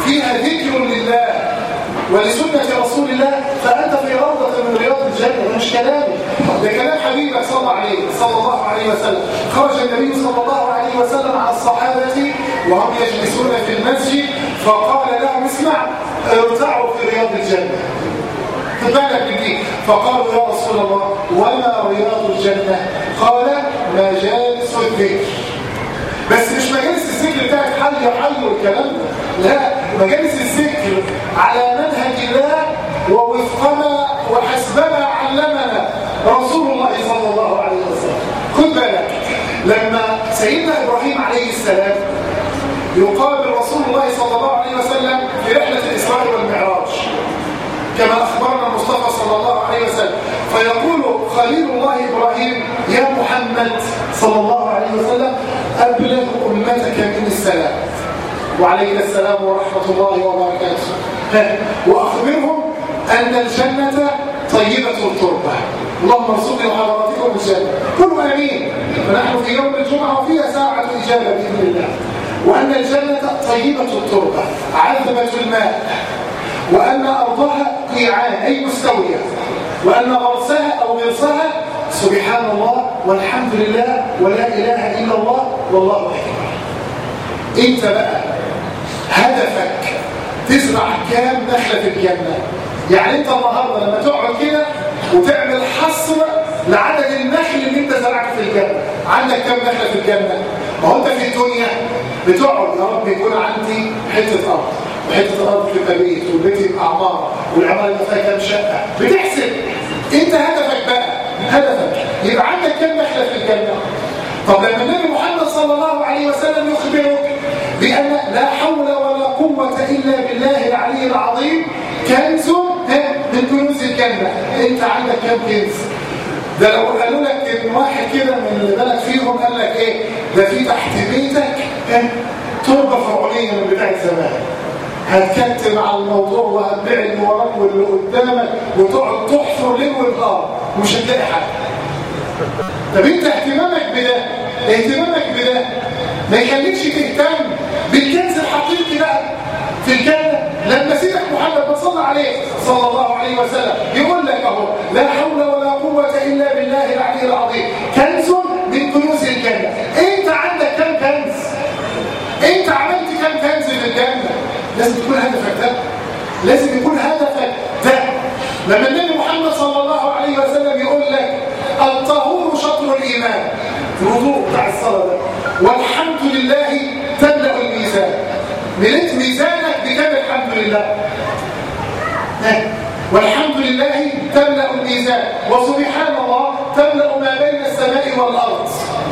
فيها ذكر لله ولسنة رسول الله فأنت في روضة من رياض الجنة ده مش كلامي ده كلام حبيبك صلى الله عليه صلى الله عليه وسلم خرج النبي صلى الله عليه وسلم على الصحابة وهم يجلسون في المسجد فقال لهم اسمع ارتعوا في رياض الجنة بالك من دي فقالوا يا رسول الله وما رياض الجنة قال مجالس الذكر بس مش مجالس الذكر بتاعت حي حي والكلام ده لا مجالس الذكر على منهج الله ووفقنا وحسبنا علمنا رسول الله صلى الله عليه وسلم خد بالك لما سيدنا ابراهيم عليه السلام يقابل رسول الله صلى الله عليه وسلم في رحله الاسراء والمعراج كما أخبرنا المصطفى صلى الله عليه وسلم فيقول خليل الله إبراهيم يا محمد صلى الله عليه وسلم أبلغ أمتك من السلام وعلينا السلام ورحمة الله وبركاته وأخبرهم أن الجنة طيبة التربة اللهم ارزقنا حضراتكم الجنة كلوا أمين فنحن في يوم الجمعة وفيها ساعة إجابة بإذن الله وأن الجنة طيبة التربة عذبة الماء وأن أرضها قيعان أي مستوية وأن غرسها أو غرسها سبحان الله والحمد لله ولا إله إلا الله والله أكبر أنت بقى هدفك تزرع كام نخلة في الجنة يعني أنت النهاردة لما تقعد كده وتعمل حصر لعدد النخل اللي أنت زرعته في الجنة عندك كام نخلة في الجنة ما هو أنت في الدنيا بتقعد يا رب يكون عندي حتة أرض وحته الارض تبقى بيت والبيت يبقى عماره والعماره يبقى فيها كام شقه بتحسب انت هدفك بقى هدفك يبقى عندك كام نخله في الجنه طب لما النبي محمد صلى الله عليه وسلم يخبرك بان لا حول ولا قوه الا بالله العلي العظيم كنز من كنوز الجنه انت عندك كام كنز ده لو قالوا لك ان واحد كده من اللي بالك فيهم قال لك ايه ده في تحت بيتك تربه فرعونيه من بتاعت زمان هتكتب على الموضوع وهتبيع اللي وراك واللي قدامك وتقعد تحفر ليل ونهار ومش هتلاقي حاجه طب انت اهتمامك بده اهتمامك بده ما يخليكش تهتم بالكنز الحقيقي بقى في الجنه لما سيدك محمد صلى عليه صلى الله عليه وسلم يقول لك اهو لا حول ولا قوه الا بالله العلي العظيم كنز من كنوز الجنه انت عندك كم كنز انت عملت كم كنز في الجنه لازم يكون هدفك ده لازم يكون هدفك ده لما النبي محمد صلى الله عليه وسلم يقول لك الطهور شطر الايمان الوضوء بتاع الصلاه ده والحمد لله تملا الميزان مليت ميزانك بكام الحمد لله والحمد لله تملا الميزان وسبحان الله تملا ما بين السماء والارض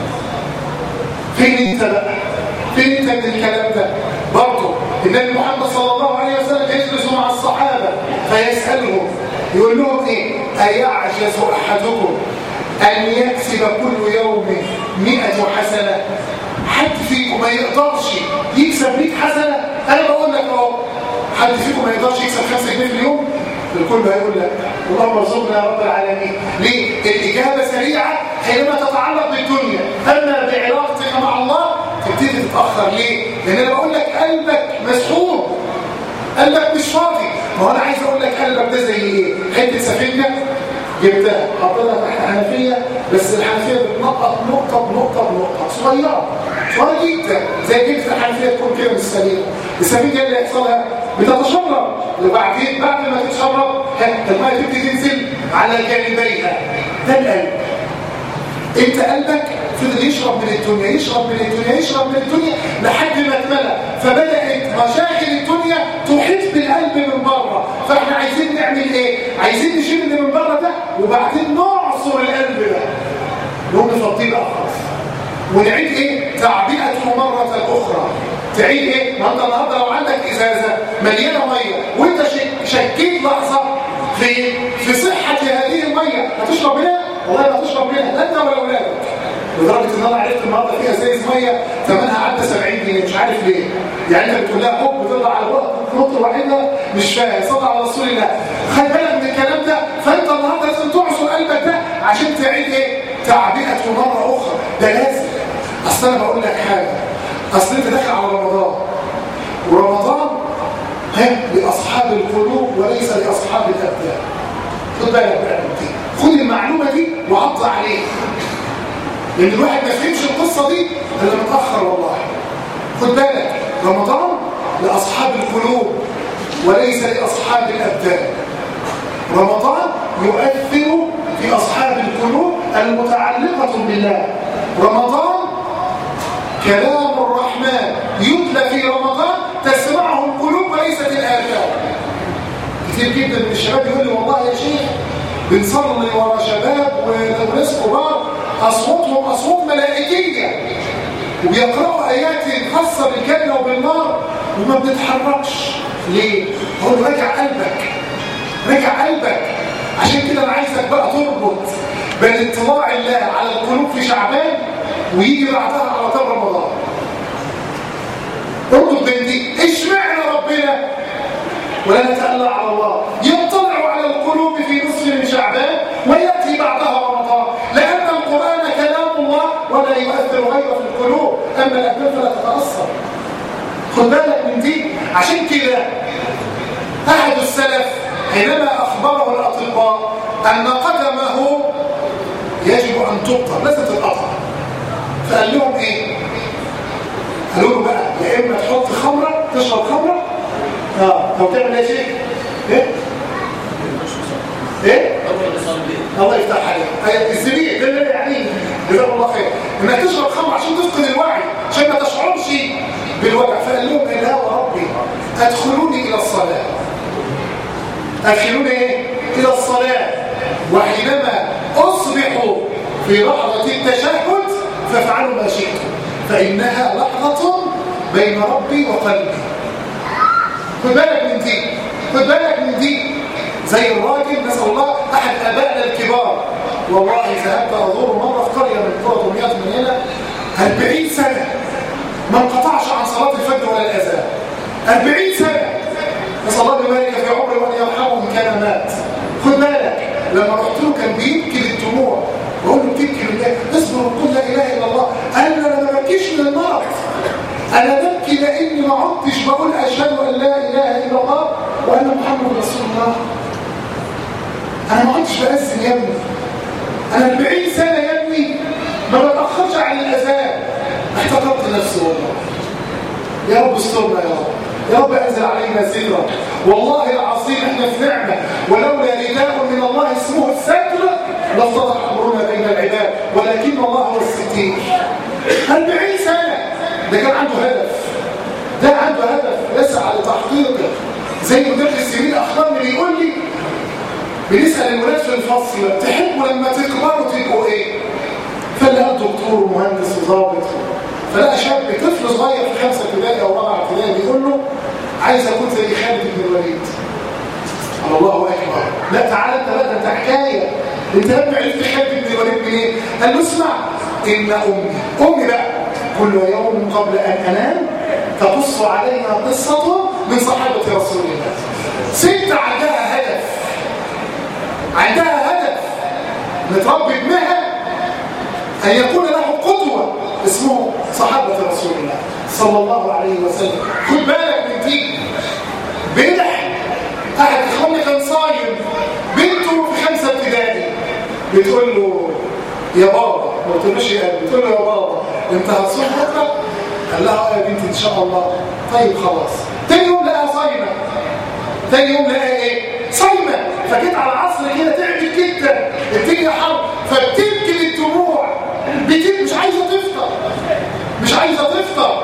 فين انت بقى فين انت من الكلام ده برضه النبي محمد صلى الله عليه وسلم يجلس مع الصحابة فيسألهم يقول لهم ايه أيعجز أحدكم أن يكسب كل يوم مئة حسنة حد فيكم ما يقدرش يكسب 100 حسنة أنا بقول لك اهو حد فيكم ما يقدرش يكسب 5 جنيه في اليوم الكل هيقول لك اللهم ارزقنا يا رب العالمين ليه؟ الإجابة سريعة حينما تتعلق بالدنيا أما بعلاقتك مع الله تبتدي تتأخر ليه؟ لأن أنا بقول لك قلبك مسحور قلبك مش فاضي ما هو أنا عايز أقول لك قلبك ده زي إيه؟ حتة سفينة جبتها حطيتها تحت حنفية بس الحنفية بتنقط نقطة بنقطة بنقطة صغيرة صغيرة جدا زي جبت الحنفية تكون كده من السفينة السفينة اللي يحصلها بتتشرب وبعدين بعد ما تتشرب الماء تبتدي تنزل على جانبيها ده القلب انت قلبك فضل يشرب من الدنيا يشرب من الدنيا يشرب من الدنيا لحد ما اتملى فبدأت مشاكل الدنيا تحيط بالقلب من بره فاحنا عايزين نعمل ايه عايزين نشيل اللي من بره ده وبعدين نعصر القلب ده نقوم نفضيه بقى خلاص ونعيد ايه تعبئته مرة اخرى تعيد ايه ما انت النهارده لو عندك ازازه مليانه ميه وانت شكيت لحظه في في صحه هذه الميه هتشرب منها والله ما هتشرب منها لا انت ولا اولادك لدرجه ان انا عرفت النهارده فيها ازاز ميه ثمنها عدى 70 جنيه مش عارف ليه يعني انت بتقول لها حب بتطلع على الوقت نقطه واحده مش فاهم صلى على رسول الله خد بالك من الكلام ده فانت النهارده لازم تعصر قلبك ده عشان تعيد ايه تعبئته مره اخرى ده لازم اصل انا بقول لك حاجه اصل انت داخل على رمضان ورمضان لأصحاب القلوب وليس لأصحاب الأبدان خد بالك بقى خد المعلومة دي وعض عليها لأن الواحد ما فهمش القصة دي إلا متأخر والله خد بالك رمضان لأصحاب القلوب وليس لأصحاب الأبدان رمضان يؤثر في أصحاب القلوب المتعلقة بالله رمضان كلام الرحمن يتلى في رمضان تسمعه القلوب وليست الآثار كتير جدا من الشباب يقول لي والله يا شيخ بنصلي ورا شباب وناس كبار أصواتهم أصوات ملائكية وبيقرأوا آيات خاصة بالجنة وبالنار وما بنتحركش ليه؟ هو راجع قلبك راجع قلبك عشان كده أنا عايزك بقى تربط بين اطلاع الله على القلوب في شعبان ويجي بعدها على طول رمضان اربط بين دي اشمعنى ربنا ولا نتألى على الله يطلع على القلوب في نصف من شعبان ويأتي بعدها رمضان لأن القرآن كلام الله ولا يؤثر غيره في القلوب أما الأبناء فلا تتأثر خد بالك من دي عشان كده أحد السلف حينما أخبره الأطباء أن قدمه يجب أن تقطع لازم تتقطع فقال لهم إيه؟ قالوا له بقى يا إما تحط خمرة تشرب خمرة اه طب تعمل ايه شيء؟ ايه؟ ايه؟ الله يفتح عليك الزبيب ده اللي يعني جزاك الله خير انك تشرب خمر عشان تفقد الوعي عشان ما تشعرش بالوجع فقال لهم لا وربي ادخلوني الى الصلاه ادخلوني ايه؟ الى الصلاه وحينما اصبح في لحظه التشهد فافعلوا ما شئتم فانها لحظه بين ربي وقلبي خد بالك من دي خد بالك من دي زي الراجل نسأل الله أحد أبائنا الكبار والله ذهبت أزور مرة في قرية من قرى دمياط من هنا 40 سنة ما انقطعش عن صلاة الفجر ولا الأذان 40 سنة نسأل الله يبارك في عمري وأن يرحمه إن كان مات خد بالك لما رحت له كان بيبكي بالدموع بقول له بتبكي بالله اصبر وقل لا إله إلا الله قال لي أنا ما ببكيش من المرض أنا ببكي لأني ما عدتش بقول أشهد أن لا إله إلا الله وأن محمد رسول الله أنا ما عدتش بأذن يا ابني أنا 40 سنة يا ابني ما بتأخرش عن الأذان احتقرت نفسي والله يا رب استرنا يا رب يا رب أنزل علينا سترا والله العظيم احنا في نعمة ولولا رداء من الله اسمه الستر لافتضح أمرنا بين العباد ولكن الله هو الستير 40 سنة ده كان عنده هدف ده عنده هدف يسعى لتحقيقه زي مدرس يمين اخبارني بيقول لي بنسال الولاد في الفصل تحبوا لما تكبروا تبقوا ايه فقال لي دكتور ومهندس وظابط فلقى شاب طفل صغير في خمسه ابتدائي او رابعه ابتدائي بيقول له عايز اكون زي خالد بن الوليد قال الله اكبر لا تعالى انت بقى انت حكايه انت لما عرفت خالد بن الوليد منين قال له اسمع ان امي امي بقى كل يوم قبل أن أنام تقص علينا قصة من صحابة رسول الله ست عندها هدف عندها هدف نتربي ابنها أن يكون له قدوة اسمه صحابة رسول الله صلى الله عليه وسلم خد بالك من دي بيدح أحد إخواني كان صايم بنته في خمسة ابتدائي بتقول له يا بابا ما قلتلوش يا قلبي بتقول له يا بابا انت هتصوم بكره قال لها يا بنتي ان شاء الله طيب خلاص تاني يوم لقاها صايمه تاني يوم لقاها ايه صايمه فجيت على العصر كده تعبت جدا الدنيا حر فبتبكي بالدموع بتبكي مش عايزه تفطر مش عايزه تفطر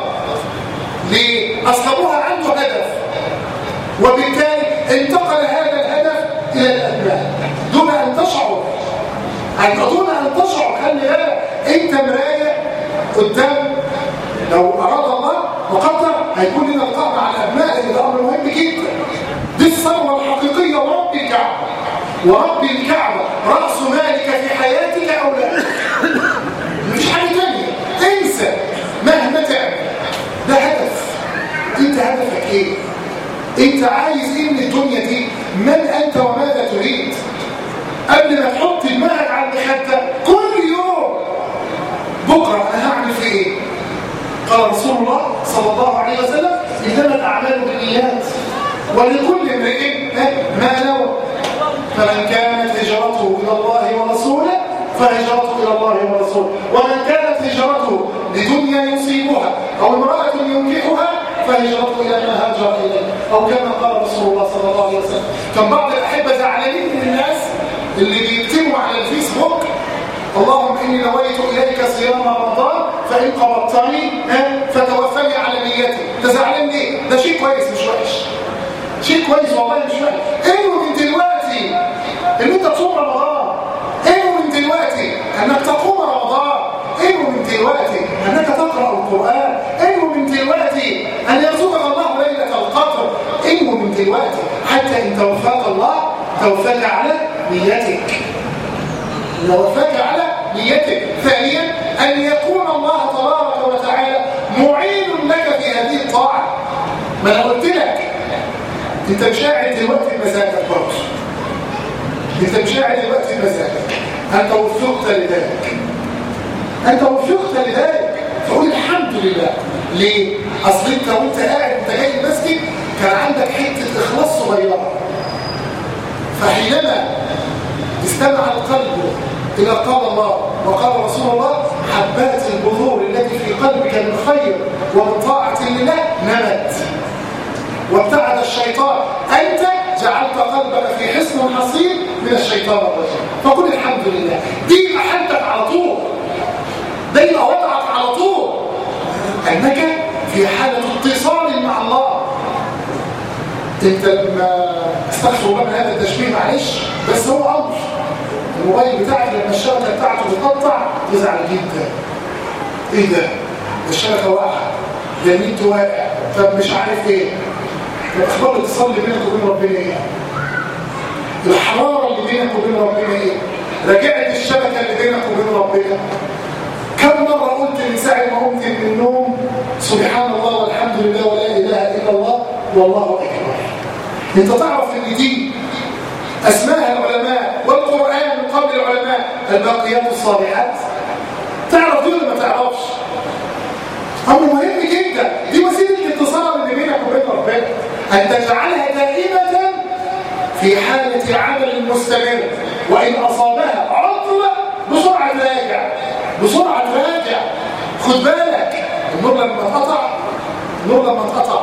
ليه اصل ابوها عنده هدف وبالتالي انتقل هذا الهدف الى الابناء دون ان تشعر أن دون ان تشعر خلي بالك انت مرايه قدام لو أراد الله وقدر هيكون لنا لقاء مع الأبناء اللي ده أمر مهم جدا دي الثروة الحقيقية ورب الكعبة ورب الكعبة رأس مالك في حياتك أو لا مفيش حاجة تانية انسى مهما تعمل ده هدف انت هدفك ايه انت عايز ايه من الدنيا دي من انت وماذا تريد قبل ما تحط دماغك على المخده كل يوم بكرة أنا هعمل في إيه؟ قال رسول الله صلى الله عليه وسلم إنما الأعمال بالنيات ولكل امرئ ما نوى فمن كانت هجرته إلى الله ورسوله فهجرته إلى الله ورسوله ومن كانت هجرته لدنيا يصيبها أو امرأة ينكحها فهجرته إلى ما هاجر إليه أو كما قال رسول الله صلى الله عليه وسلم كان بعض الأحبة زعلانين من الناس اللي بيكتبوا على الفيسبوك اللهم إني نويت إليك صيام رمضان فإن قبضتني فتوفني على نيتي انت زعلان ليه؟ ده شيء كويس مش وحش شيء كويس والله مش وحش ايه من دلوقتي ان انت تصوم رمضان ايه من دلوقتي انك تقوم رمضان ايه من دلوقتي انك تقرا القران ايه من دلوقتي ان يرزقك الله ليله القدر ايه من دلوقتي حتى ان توفاك الله توفاك على نيتك توفاك على نيتك ثانيا ان يكون الله تبارك وتعالى معين لك في هذه الطاعه ما انا قلت لك انت مش قاعد دلوقتي بمزاجك برضه انت مش قاعد دلوقتي بمزاجك انت وفقت لذلك انت وفقت لذلك فقول الحمد لله ليه اصل انت وانت قاعد انت جاي المسجد كان عندك حته اخلاص صغيره فحينما استمع القلب الى قال الله وقال رسول الله حبات البذور التي في قلبك من خير ومن طاعه لله نمت وابتعد الشيطان أنت جعلت قلبك في حصن حصين من الشيطان الرجيم فقل الحمد لله دي محلتك على طول دي وضعك على طول أنك في حالة اتصال مع الله انت لما استغفر الله من هذا التشبيه معلش بس هو امر الموبايل بتاعك لما الشبكه بتاعته بتقطع تزعل جدا ايه ده الشبكه واقعه ده النت واقع طب مش عارف ايه الاخبار الاتصال اللي بينك وبين ربنا ايه الحراره اللي بينك وبين ربنا ايه رجعت الشبكه اللي بينك وبين ربنا كم مره قلت من ساعه ما قمت من النوم سبحان الله والحمد لله ولا اله الا الله والله اكبر انت تعرف ان دي اسماها العلماء والقران من قبل العلماء الباقيات الصالحات تعرف دي ولا ما تعرفش امر مهم جدا دي وسيله الاتصال اللي بينك وبين ربنا ان تجعلها دائمه في حاله عمل مستمر وان اصابها عطل بسرعه راجع بسرعه راجع خد بالك النور لما اتقطع النور لما اتقطع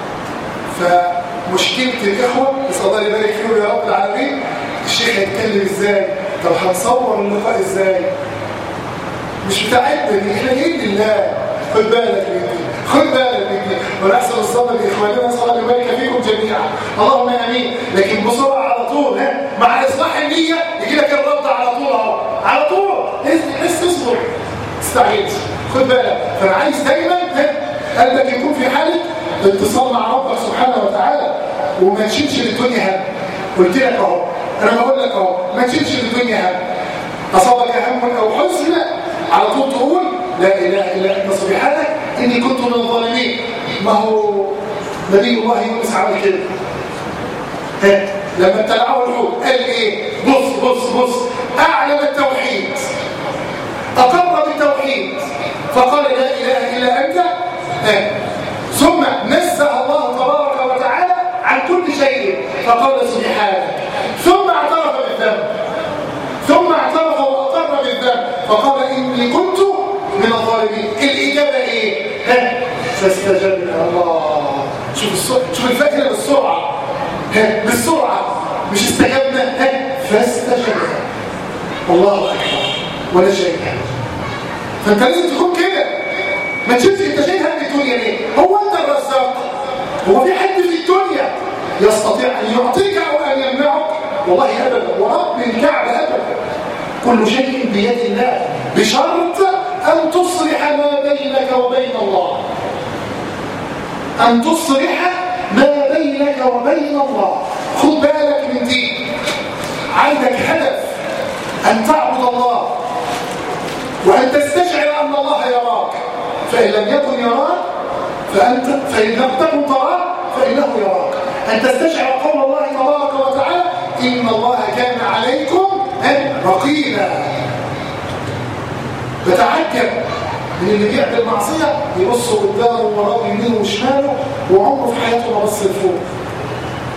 فمشكله الاخوه نسال الله يبارك فيهم يا رب العالمين الشيخ هيتكلم ازاي طب هنصور اللقاء ازاي مش بتاعتنا دي احنا جايين لله خد بالك من دي خد بالك من دي ونحسن الظن باخواننا نسال الله يبارك فيكم جميعا اللهم امين لكن بسرعه على طول ها مع اصلاح النيه يجي لك الرد على طول اهو على طول بس اصبر استعجلش خد بالك فانا عايز دايما ها قلبك يكون في حاله اتصال مع ربك سبحانه وتعالى وما تشيلش للدنيا هم قلت لك اهو انا بقول لك اهو ما تشيلش للدنيا هم اصابك هم او حزن على طول تقول لا اله الا انت سبحانك اني كنت من الظالمين ما هو نبي الله يونس عمل كده ها لما ابتلعه الحوت قال ايه بص بص بص اعلم التوحيد اقر بالتوحيد فقال لا اله الا انت ها ثم نزه الله تبارك وتعالى عن كل شيء فقال سبحانك ثم اعترف بالذنب ثم اعترف واقر بالذنب فقال اني كنت من الظالمين الاجابه ايه ها فاستجبنا الله شوف السرعه شوف الفكره بالسرعه ها بالسرعه مش استجبنا ها فاستجبنا الله اكبر ولا شيء فانت لازم تكون كده ما تشوفش انت شايل هم الدنيا ليه هو انت الرزاق هو في حد في الدنيا يستطيع ان يعطيك او ان يمنعك والله ابدا ورب الكعبه ابدا كل شيء بيد الله بشرط ان تصلح ما بينك وبين الله ان تصلح ما بينك وبين الله خد بالك من دي عندك هدف ان تعبد الله وان تستشعر ان الله يراك فإن لم يكن يراك فأنت فإن لم تكن تراه فإنه يراك أن تستشعر قول الله تبارك وتعالى إن الله كان عليكم رقيبا بتعجب من اللي بيعمل معصية يبص قدامه ووراه يمينه وشماله وعمره في حياته ما بص لفوق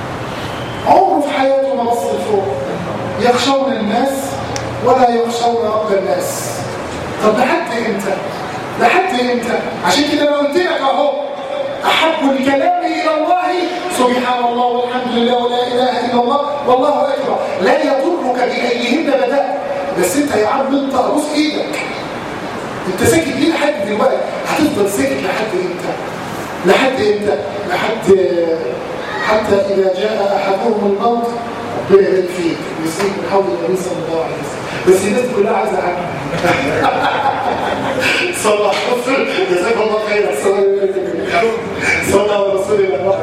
يخشون الناس ولا يخشون رب الناس طب لحد امتى لحد امتى عشان كده انا قلت لك اهو احب الكلام الى الله سبحان الله والحمد لله ولا اله الا الله والله اكبر لا يضرك بايهن بدات بس انت يا عم انت ابوس ايدك انت ساكت ليه لحد دلوقتي هتفضل ساكت لحد امتى لحد امتى لحد حتى اذا جاء احدهم الموت ربنا يبارك فيك ويسيب من حول النبي صلى الله عليه وسلم بس الناس كلها عايزه حاجه صلى الله عليه وسلم جزاك الله خير صلى على رسول الله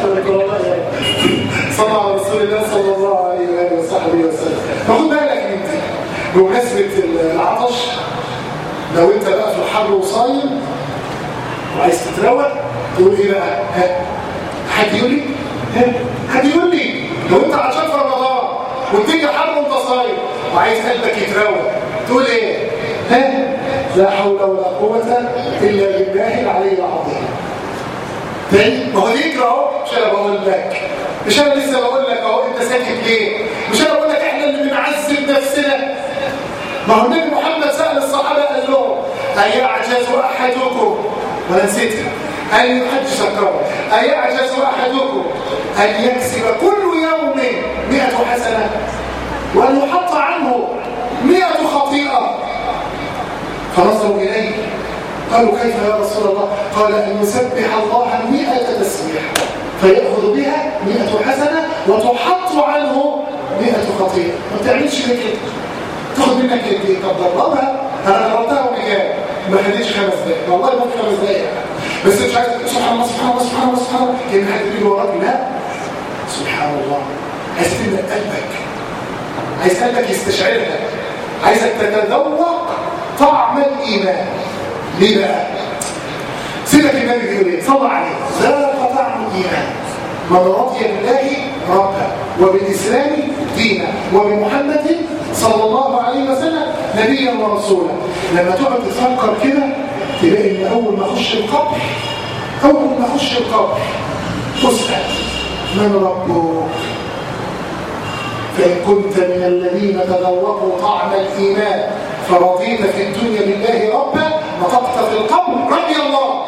صلى على رسول الله صلى الله عليه واله وصحبه وسلم فخد بالك انت بمناسبه العطش لو انت بقى في الحر وصايم وعايز تتروق تقول ايه بقى ها حد يقول لي ها حد يقول لي لو انت عطشان في رمضان والدنيا حر وانت صايم وعايز قلبك يتروق تقول ايه ها لا حول ولا قوه الا بالله العلي العظيم تاني ما هو ذكر اهو مش انا بقول لك مش انا لسه بقول لك اهو انت ساكت ليه مش انا بقول لك احنا اللي بنعذب نفسنا ما هو النبي محمد سأل الصحابة قال لهم أيعجز أحدكم ولا نسيتها أن يحج شكرا أيعجز أحدكم أن يكسب كل يوم مئة حسنة وأن يحط عنه مئة خطيئة فنظروا إليه قالوا كيف يا رسول الله قال أن يسبح الله مئة تسبيح فيأخذ بها مئة حسنة وتحط عنه مئة خطيئة ما تعملش كده تاخد منك قد ايه طب ضربها انا ضربتها وبكام ما خدتش خمس دقايق والله ما خمس دقايق بس مش عايز سبحان الله سبحان الله سبحان الله سبحان الله كان حد بيجي وراك لا سبحان الله عايز تملى قلبك عايز قلبك يستشعرها عايزك تتذوق طعم الايمان ليه بقى سيدك النبي بيقول ايه صلى عليه ذاق طعم الايمان من رضي بالله ربا وبالاسلام دينا وبمحمد صلى الله عليه وسلم نبيا ورسولا لما تقعد تفكر كده تلاقي ان اول ما اخش القبر اول ما اخش القبر تسال من ربك فان كنت من الذين تذوقوا طعم الايمان فرضيت في الدنيا بالله ربا نطقت في القبر رضي الله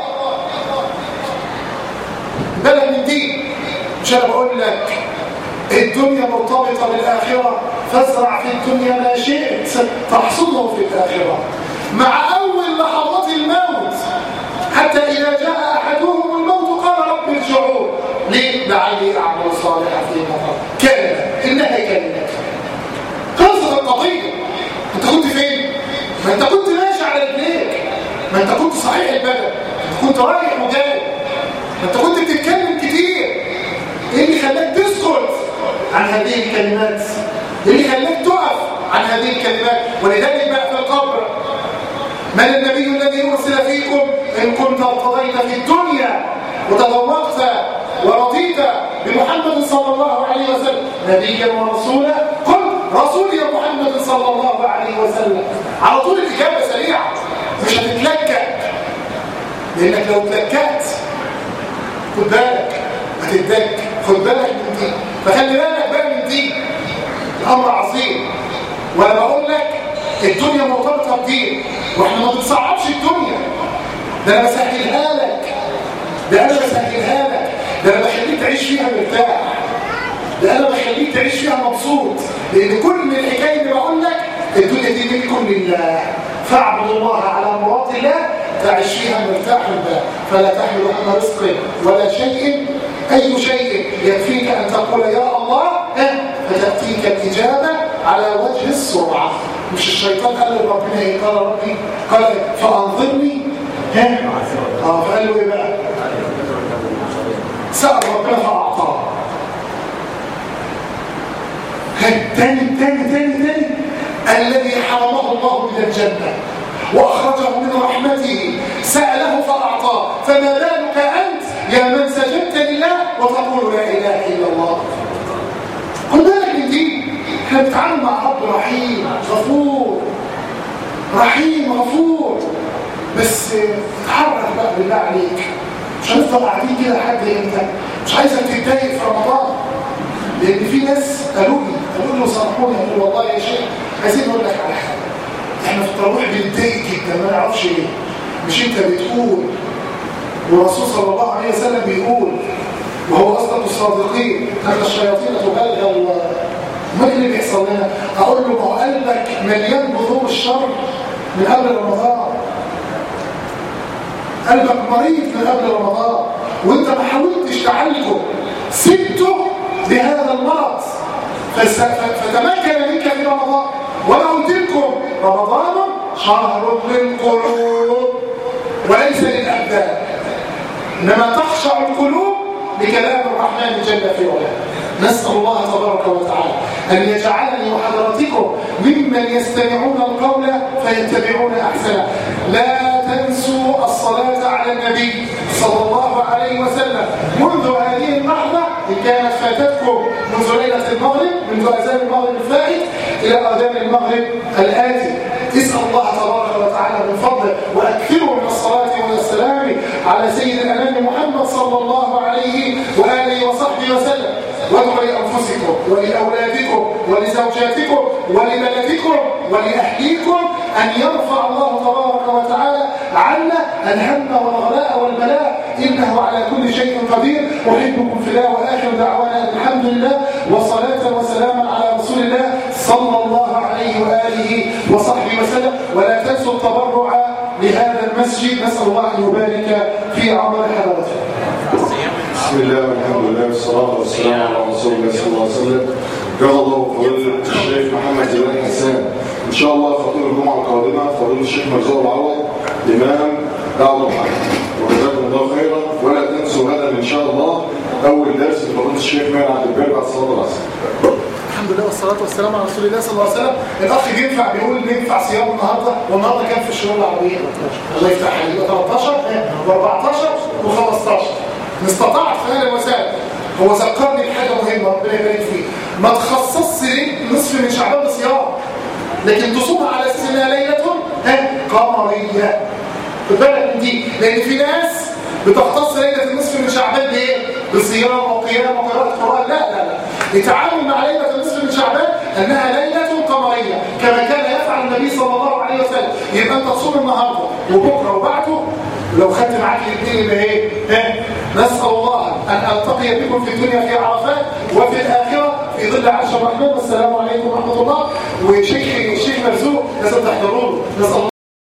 بلد من دين مش انا بقول لك الدنيا مرتبطة بالآخرة فازرع في الدنيا ما شئت تحصده في الآخرة مع أول لحظات الموت حتى إذا جاء أحدهم الموت قال رب ارجعون ليه؟ لعلي أعمل صالحا فيما ترك كلمة إنها كلمة خلصت القضية أنت كنت فين؟ ما أنت كنت ماشي على رجليك ما أنت كنت صحيح البدن أنت كنت رايح وجاي ما أنت كنت بتتكلم كتير إيه اللي خلاك تسكت عن هذه الكلمات اللي خلاك تقف عن هذه الكلمات ولذلك بقى في القبر من النبي الذي أرسل فيكم إن كنت ارتضيت في الدنيا وتذوقت ورضيت بمحمد صلى الله عليه وسلم نبيا ورسولا قل رسول يا محمد صلى الله عليه وسلم على طول الإجابة سريعة مش هتتلكأ لأنك لو تلكأت خد بالك هتتدك خد بالك من دي فخلي بالك بقى من دي الامر عظيم وانا بقول لك الدنيا مرتبطه بدين واحنا ما بنصعبش الدنيا ده انا بسهلها لك ده انا بسهلها لك ده انا بخليك تعيش فيها مرتاح ده انا بخليك تعيش فيها مبسوط لان كل الحكايه اللي بقول لك الدنيا دي ملك لله فاعبد الله على مراد الله تعيش فيها مرتاح البال فلا تحمل هم رزق ولا شيء أي شيء يكفيك أن تقول يا الله فتأتيك الإجابة على وجه السرعة مش الشيطان قال لربنا إيه قال ربي قال فأنظرني ها آه فقال له إيه بقى سأل ربنا فأعطاه تاني تاني تاني تاني الذي حرمه الله من الجنة وأخرجه من رحمته سأله فأعطاه فما بالك أنت يا من سجدت لله وتقول لا إله إلا الله خد بالك من دي احنا بنتعامل مع رب رحيم غفور رحيم غفور بس اتحرك بقى بالله عليك مش هنفضل قاعدين كده لحد امتى مش عايزك تتضايق في رمضان لان في ناس قالوا لي قالوا لي صرحوا ينصحوني يقول والله يا شيخ عايزين نقول لك على حاجه احنا في التراويح بنتضايق جدا ما نعرفش ليه مش انت بتقول والرسول صلى الله عليه وسلم بيقول وهو اصدق الصادقين ان الشياطين تبلغ ما اللي بيحصل لنا اقول له ما هو قلبك مليان بذور الشر من قبل رمضان قلبك مريض من قبل رمضان وانت ما حاولتش تعالجه سبته بهذا المرض فتمكن منك في رمضان وانا قلت لكم رمضان شهر للقلوب وليس للابدان انما تخشع القلوب بكلام الرحمن جل في علاه نسأل الله تبارك وتعالى أن يجعلني وحضراتكم ممن يستمعون القول فيتبعون أحسنه لا تنسوا الصلاة على النبي صلى الله عليه وسلم منذ هذه اللحظة إن كانت فاتتكم منذ ليلة المغرب منذ أذان المغرب الفائت إلى أذان المغرب الآتي اسأل الله تبارك وتعالى من فضله وأكثروا من الصلاة والسلام على سيد الأنام محمد صلى الله عليه وآله وصحبه وسلم وادعوا لأنفسكم ولأولادكم ولزوجاتكم ولبلدكم ولأهليكم أن يرفع الله تبارك وتعالى عنا الهم والغلاء والبلاء إنه على كل شيء قدير أحبكم في الله وآخر دعوانا الحمد لله وصلاة وسلاما على رسول الله صلى الله عليه وآله وصحبه وسلم ولا تنسوا التبرع لهذا المسجد نسأل الله أن يبارك في عمر حضرته بسم الله والحمد لله والصلاة والسلام على رسول الله صلى الله عليه وسلم جزا الله فضيلة الشيخ محمد زمان حسان إن شاء الله خطيب الجمعة القادمة فضيلة الشيخ مرزوق العوض إمام دعوة الحق وجزاكم الله خيرا ولا تنسوا غدا إن شاء الله أول درس لفضيلة الشيخ مال عبد البر بعد صلاة العصر الحمد لله والصلاة والسلام على رسول الله صلى الله عليه وسلم الأخ ينفع بيقول ينفع صيام النهاردة والنهاردة كان في الشهور العربية الله يفتح عليه 13 و14 و15 استطعت فعلا وسائل هو ذكرني بحاجة مهمة ربنا يبارك فيه ما تخصصش نصف من شعبان بصيام لكن تصومها على اساس انها ليلة قمرية خد بالك من دي لان في ناس بتختص ليلة النصف من شعبان بايه؟ بصيام وقيام وقراءة قرآن لا لا لا التعامل مع ليلة النصف من شعبان انها ليلة قمرية كما كان يفعل النبي صلى الله عليه وسلم يبقى انت تصوم النهارده وبكره وبعده لو خدت معاك الاثنين يبقى ايه؟ ها؟ نسال الله ان التقي بكم في الدنيا في عرفات وفي الاخره في ظل عرش الرحمن والسلام عليكم ورحمه الله وشيخ الشيخ مرزوق لازم تحضروا له نسال الله